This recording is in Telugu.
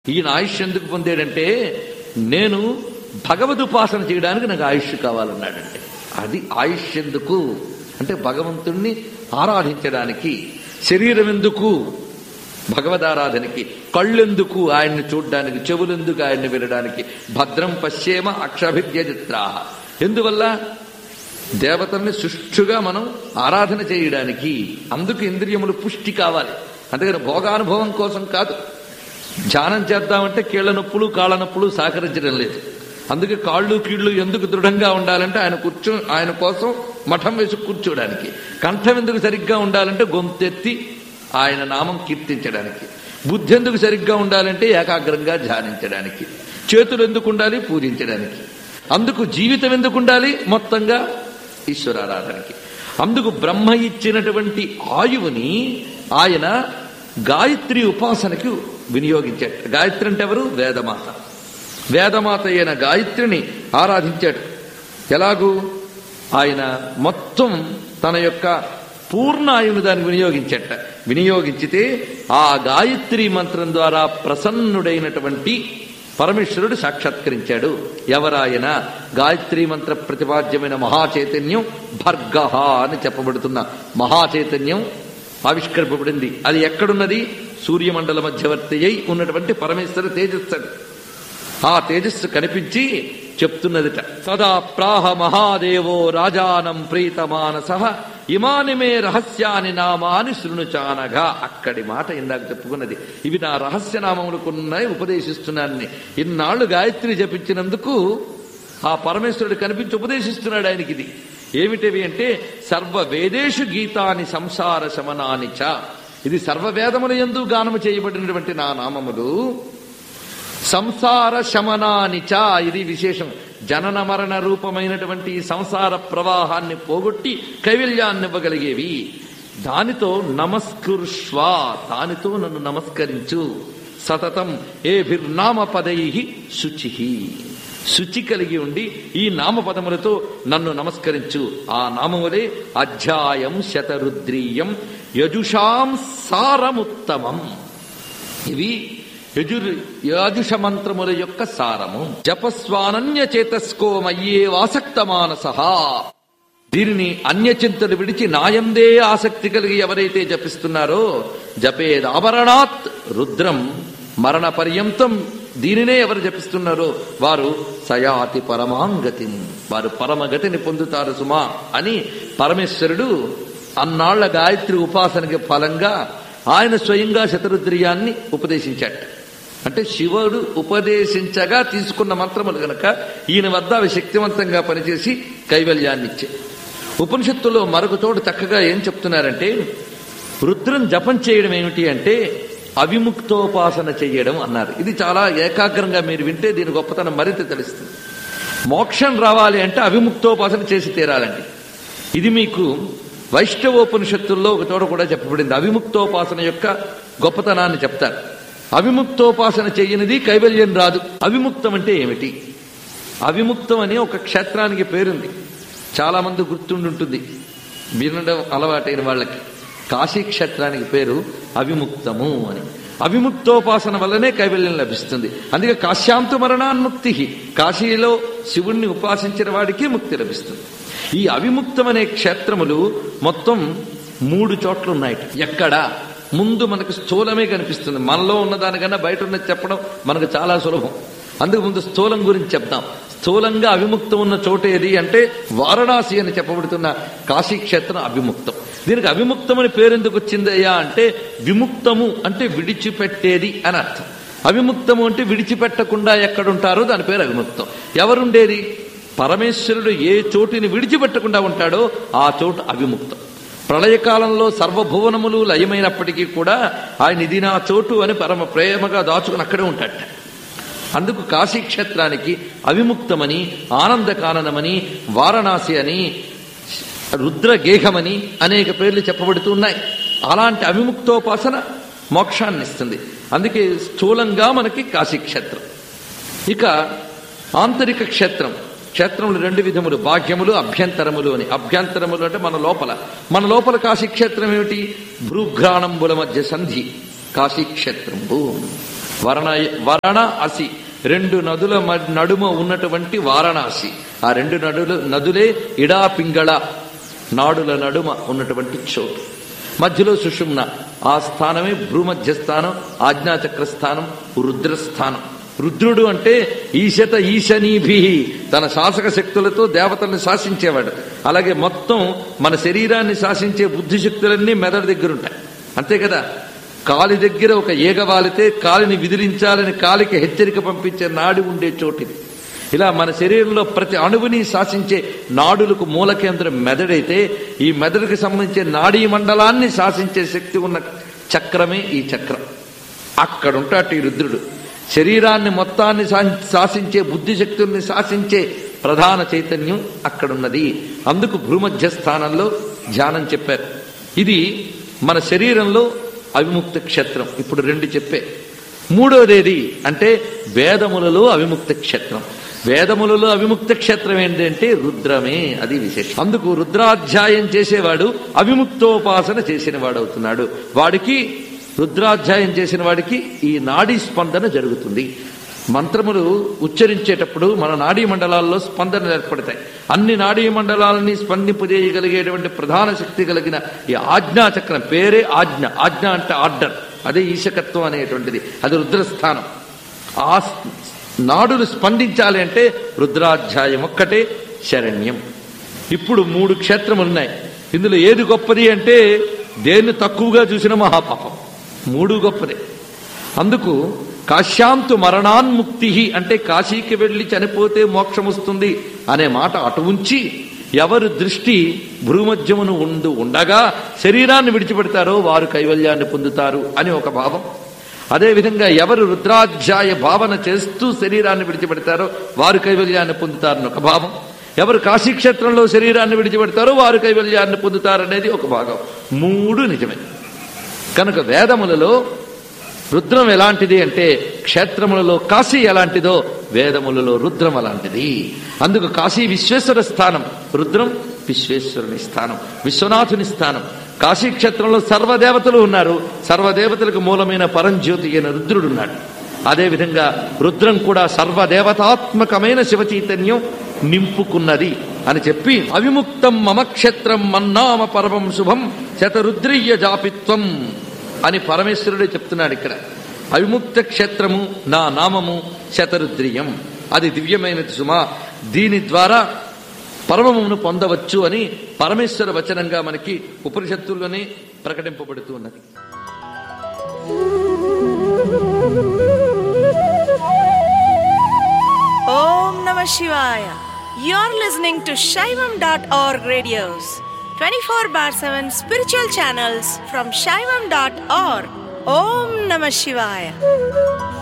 ఈయన ఆయుష్ ఎందుకు పొందాడంటే నేను భగవదుపాసన చేయడానికి నాకు ఆయుష్ కావాలన్నాడంటే అది ఆయుష్ ఎందుకు అంటే భగవంతుణ్ణి ఆరాధించడానికి శరీరం ఎందుకు భగవదారాధనకి కళ్ళెందుకు ఆయన్ని చూడడానికి చెవులెందుకు ఆయన్ని వినడానికి భద్రం పశ్చేమ అక్షభిద్యజిత్రా ఎందువల్ల దేవతల్ని సుష్ఠుగా మనం ఆరాధన చేయడానికి అందుకు ఇంద్రియములు పుష్టి కావాలి అందుకని భోగానుభవం కోసం కాదు ధ్యానం చేద్దామంటే కీళ్ల నొప్పులు కాళ్ళ నొప్పులు సహకరించడం లేదు అందుకే కాళ్ళు కీళ్లు ఎందుకు దృఢంగా ఉండాలంటే ఆయన కూర్చో ఆయన కోసం మఠం వేసి కూర్చోడానికి కంఠం ఎందుకు సరిగ్గా ఉండాలంటే గొంతెత్తి ఆయన నామం కీర్తించడానికి బుద్ధి ఎందుకు సరిగ్గా ఉండాలంటే ఏకాగ్రంగా ధ్యానించడానికి చేతులు ఎందుకు ఉండాలి పూజించడానికి అందుకు జీవితం ఎందుకు ఉండాలి మొత్తంగా ఈశ్వరారాధనకి అందుకు బ్రహ్మ ఇచ్చినటువంటి ఆయువుని ఆయన గాయత్రి ఉపాసనకి వినియోగించాడు గాయత్రి అంటే ఎవరు వేదమాత వేదమాత అయిన గాయత్రిని ఆరాధించాడు ఎలాగూ ఆయన మొత్తం తన యొక్క పూర్ణ ఆయువును దానికి వినియోగించట వినియోగించితే ఆ గాయత్రి మంత్రం ద్వారా ప్రసన్నుడైనటువంటి పరమేశ్వరుడు సాక్షాత్కరించాడు ఎవరాయన గాయత్రి మంత్ర ప్రతిపాద్యమైన మహాచైతన్యం భర్గహ అని చెప్పబడుతున్న మహాచైతన్యం ఆవిష్కరింపబడింది అది ఎక్కడున్నది సూర్యమండల మధ్యవర్తి అయి ఉన్నటువంటి పరమేశ్వర తేజస్సు ఆ తేజస్సు కనిపించి చెప్తున్నదిట సదా ప్రాహ మహాదేవో రాజానం ప్రీతమానస ఇమాని మే రహస్యాని నామాని శృణుచానగా అక్కడి మాట ఇందాక చెప్పుకున్నది ఇవి నా రహస్య నామములకున్నాయి ఉపదేశిస్తున్నాన్ని ఇన్నాళ్లు గాయత్రి జపించినందుకు ఆ పరమేశ్వరుడు కనిపించి ఉపదేశిస్తున్నాడు ఆయనకి ఇది ఏమిటివి అంటే సర్వ వేదేషు గీతాని సంసార శమనాని చ ఇది సర్వవేదముల ఎందు గానము చేయబడినటువంటి నా నామములు సంసార శమనానిచ ఇది విశేషం జనన మరణ రూపమైనటువంటి ఈ సంసార ప్రవాహాన్ని పోగొట్టి కైవల్యాన్ని ఇవ్వగలిగేవి దానితో నమస్కృష్వ దానితో నన్ను నమస్కరించు సతతం ఏభిర్నామ పదై శుచి శుచి కలిగి ఉండి ఈ నామపదములతో నన్ను నమస్కరించు ఆ నామములే అధ్యాయం శతరుద్రీయం యజుషాం సారముత్తమం ఇవి యజుర్ యాజుష మంత్రముల యొక్క సారము జపస్వానన్య చేతస్కో మయ్యే ఆసక్త మానస దీనిని అన్యచింతలు విడిచి నాయందే ఆసక్తి కలిగి ఎవరైతే జపిస్తున్నారో జపేదాభరణాత్ రుద్రం మరణ పర్యంతం దీనినే ఎవరు జపిస్తున్నారో వారు సయాతి పరమాంగతి వారు పరమగతిని పొందుతారు సుమా అని పరమేశ్వరుడు అన్నాళ్ల గాయత్రి ఉపాసనకి ఫలంగా ఆయన స్వయంగా శతరుద్రియాన్ని ఉపదేశించాడు అంటే శివుడు ఉపదేశించగా తీసుకున్న మంత్రములు గనక ఈయన వద్ద అవి శక్తివంతంగా పనిచేసి కైవల్యాన్ని ఇచ్చే ఉపనిషత్తులో మరొక చోటు చక్కగా ఏం చెప్తున్నారంటే రుద్రం జపం చేయడం ఏమిటి అంటే అవిముక్తోపాసన చెయ్యడం అన్నారు ఇది చాలా ఏకాగ్రంగా మీరు వింటే దీని గొప్పతనం మరింత తెలుస్తుంది మోక్షం రావాలి అంటే అవిముక్తోపాసన చేసి తీరాలండి ఇది మీకు వైష్ణవోపనిషత్తుల్లో ఒక చోట కూడా చెప్పబడింది అవిముక్తోపాసన యొక్క గొప్పతనాన్ని చెప్తారు అవిముక్తోపాసన చెయ్యనిది కైవల్యం రాదు అవిముక్తం అంటే ఏమిటి అవిముక్తం అని ఒక క్షేత్రానికి పేరుంది చాలా మంది గుర్తుండుంటుంది వినడం అలవాటైన వాళ్ళకి కాశీ క్షేత్రానికి పేరు అవిముక్తము అని అవిముక్తోపాసన వల్లనే కైవల్యం లభిస్తుంది అందుకే కాశ్యాంతు మరణాన్ముక్తి కాశీలో శివుణ్ణి ఉపాసించిన వాడికి ముక్తి లభిస్తుంది ఈ అవిముక్తం అనే క్షేత్రములు మొత్తం మూడు చోట్ల ఉన్నాయి ఎక్కడ ముందు మనకు స్థూలమే కనిపిస్తుంది మనలో ఉన్నదానికన్నా బయట ఉన్నది చెప్పడం మనకు చాలా సులభం అందుకు ముందు స్థూలం గురించి చెప్తాం స్థూలంగా అవిముక్తం ఉన్న చోటు ఏది అంటే వారణాసి అని చెప్పబడుతున్న కాశీ క్షేత్రం అవిముక్తం దీనికి అవిముక్తం అని పేరెందుకు వచ్చిందయ్యా అంటే విముక్తము అంటే విడిచిపెట్టేది అని అర్థం అవిముక్తము అంటే విడిచిపెట్టకుండా ఎక్కడుంటారో దాని పేరు అవిముక్తం ఎవరుండేది పరమేశ్వరుడు ఏ చోటిని విడిచిపెట్టకుండా ఉంటాడో ఆ చోటు అవిముక్తం ప్రళయకాలంలో సర్వభువనములు లయమైనప్పటికీ కూడా ఆయన ఇది నా చోటు అని పరమ ప్రేమగా దాచుకుని అక్కడే ఉంటాడట అందుకు కాశీక్షేత్రానికి అవిముక్తమని ఆనందకాననమని వారణాసి అని రుద్రగేహమని అనేక పేర్లు చెప్పబడుతూ ఉన్నాయి అలాంటి అవిముక్తోపాసన మోక్షాన్ని ఇస్తుంది అందుకే స్థూలంగా మనకి కాశీక్షేత్రం ఇక ఆంతరిక క్షేత్రం క్షేత్రములు రెండు విధములు బాహ్యములు అభ్యంతరములు అని అభ్యంతరములు అంటే మన లోపల మన లోపల కాశీక్షేత్రం ఏమిటి భ్రూఘ్రాణంబుల మధ్య సంధి కాశీక్షేత్రంబు వరణ వరణ అసి రెండు నదుల మ- నడుమ ఉన్నటువంటి వారణాసి ఆ రెండు నదులు నదులే ఇడా పింగళ నాడుల నడుమ ఉన్నటువంటి చోటు మధ్యలో సుషుమ్న ఆ స్థానమే భ్రూమధ్య స్థానం ఆజ్ఞాచక్ర స్థానం రుద్రస్థానం రుద్రుడు అంటే ఈశత ఈశనీభి తన శాసక శక్తులతో దేవతల్ని శాసించేవాడు అలాగే మొత్తం మన శరీరాన్ని శాసించే బుద్ధి శక్తులన్నీ మెదడు దగ్గర ఉంటాయి అంతే కదా కాలి దగ్గర ఒక ఈగ వాలితే కాలిని విదిలించాలని కాలికి హెచ్చరిక పంపించే నాడి ఉండే చోటిది ఇలా మన శరీరంలో ప్రతి అణువుని శాసించే నాడులకు మూల కేంద్రం మెదడైతే ఈ మెదడుకి సంబంధించే నాడీ మండలాన్ని శాసించే శక్తి ఉన్న చక్రమే ఈ చక్రం అక్కడ ఉంటాడు ఈ రుద్రుడు శరీరాన్ని మొత్తాన్ని శా- శాసించే బుద్ధి శక్తుల్ని శాసించే ప్రధాన చైతన్యం అక్కడున్నది అందుకు భూమధ్య స్థానంలో ధ్యానం చెప్పారు ఇది మన శరీరంలో అవిముక్త క్షేత్రం ఇప్పుడు రెండు చెప్పే మూడోదేది అంటే వేదములలో అవిముక్త క్షేత్రం వేదములలో అవిముక్త క్షేత్రం ఏంటంటే రుద్రమే అది విశేషం అందుకు రుద్రాధ్యాయం చేసేవాడు అవిముక్తోపాసన చేసిన వాడవుతున్నాడు వాడికి రుద్రాధ్యాయం చేసిన వాడికి ఈ నాడీ స్పందన జరుగుతుంది మంత్రములు ఉచ్చరించేటప్పుడు మన నాడీ మండలాల్లో స్పందనలు ఏర్పడతాయి అన్ని నాడీ మండలాలని స్పందింపజేయగలిగేటువంటి ప్రధాన శక్తి కలిగిన ఈ ఆజ్ఞా చక్రం పేరే ఆజ్ఞ ఆజ్ఞ అంటే ఆర్డర్ అదే ఈశకత్వం అనేటువంటిది అది రుద్రస్థానం ఆ నాడులు స్పందించాలి అంటే రుద్రాధ్యాయం ఒక్కటే శరణ్యం ఇప్పుడు మూడు క్షేత్రములు ఉన్నాయి ఇందులో ఏది గొప్పది అంటే దేన్ని తక్కువగా చూసిన మహాపాపం మూడు గొప్పదే అందుకు కాశ్యాంతు మరణాన్ముక్తి అంటే కాశీకి వెళ్లి చనిపోతే మోక్షం వస్తుంది అనే మాట అటు ఉంచి ఎవరు దృష్టి భూమధ్యమును ఉండు ఉండగా శరీరాన్ని విడిచిపెడతారో వారు కైవల్యాన్ని పొందుతారు అని ఒక భావం అదేవిధంగా ఎవరు రుద్రాధ్యాయ భావన చేస్తూ శరీరాన్ని విడిచిపెడతారో వారు కైవల్యాన్ని పొందుతారని ఒక భావం ఎవరు కాశీక్షేత్రంలో శరీరాన్ని విడిచిపెడతారో వారు కైవల్యాన్ని పొందుతారనేది ఒక భాగం మూడు నిజమే కనుక వేదములలో రుద్రం ఎలాంటిది అంటే క్షేత్రములలో కాశీ ఎలాంటిదో వేదములలో రుద్రం అలాంటిది అందుకు కాశీ విశ్వేశ్వర స్థానం రుద్రం విశ్వేశ్వరుని స్థానం విశ్వనాథుని స్థానం కాశీ క్షేత్రంలో సర్వదేవతలు ఉన్నారు సర్వదేవతలకు మూలమైన పరంజ్యోతి అయిన రుద్రుడున్నాడు అదేవిధంగా రుద్రం కూడా సర్వదేవతాత్మకమైన శివ చైతన్యం నింపుకున్నది అని చెప్పి అవిముక్తం మమ క్షేత్రం మన్నామ పరమం శుభం శతరుద్రీయ జాపిత్వం అని పరమేశ్వరుడే చెప్తున్నాడు ఇక్కడ అవిముక్త క్షేత్రము నా నామము శతరుద్రియం అది దివ్యమైనది సుమా దీని ద్వారా పరమమును పొందవచ్చు అని పరమేశ్వర వచనంగా మనకి ఉపనిషత్తుల్లోనే ప్రకటింపబడుతూ ఉన్నది Om Namah Shivaya. You're listening to Shaivam.org radios, 24 bar 7 spiritual channels from Shaivam.org. Om Namah Shivaya.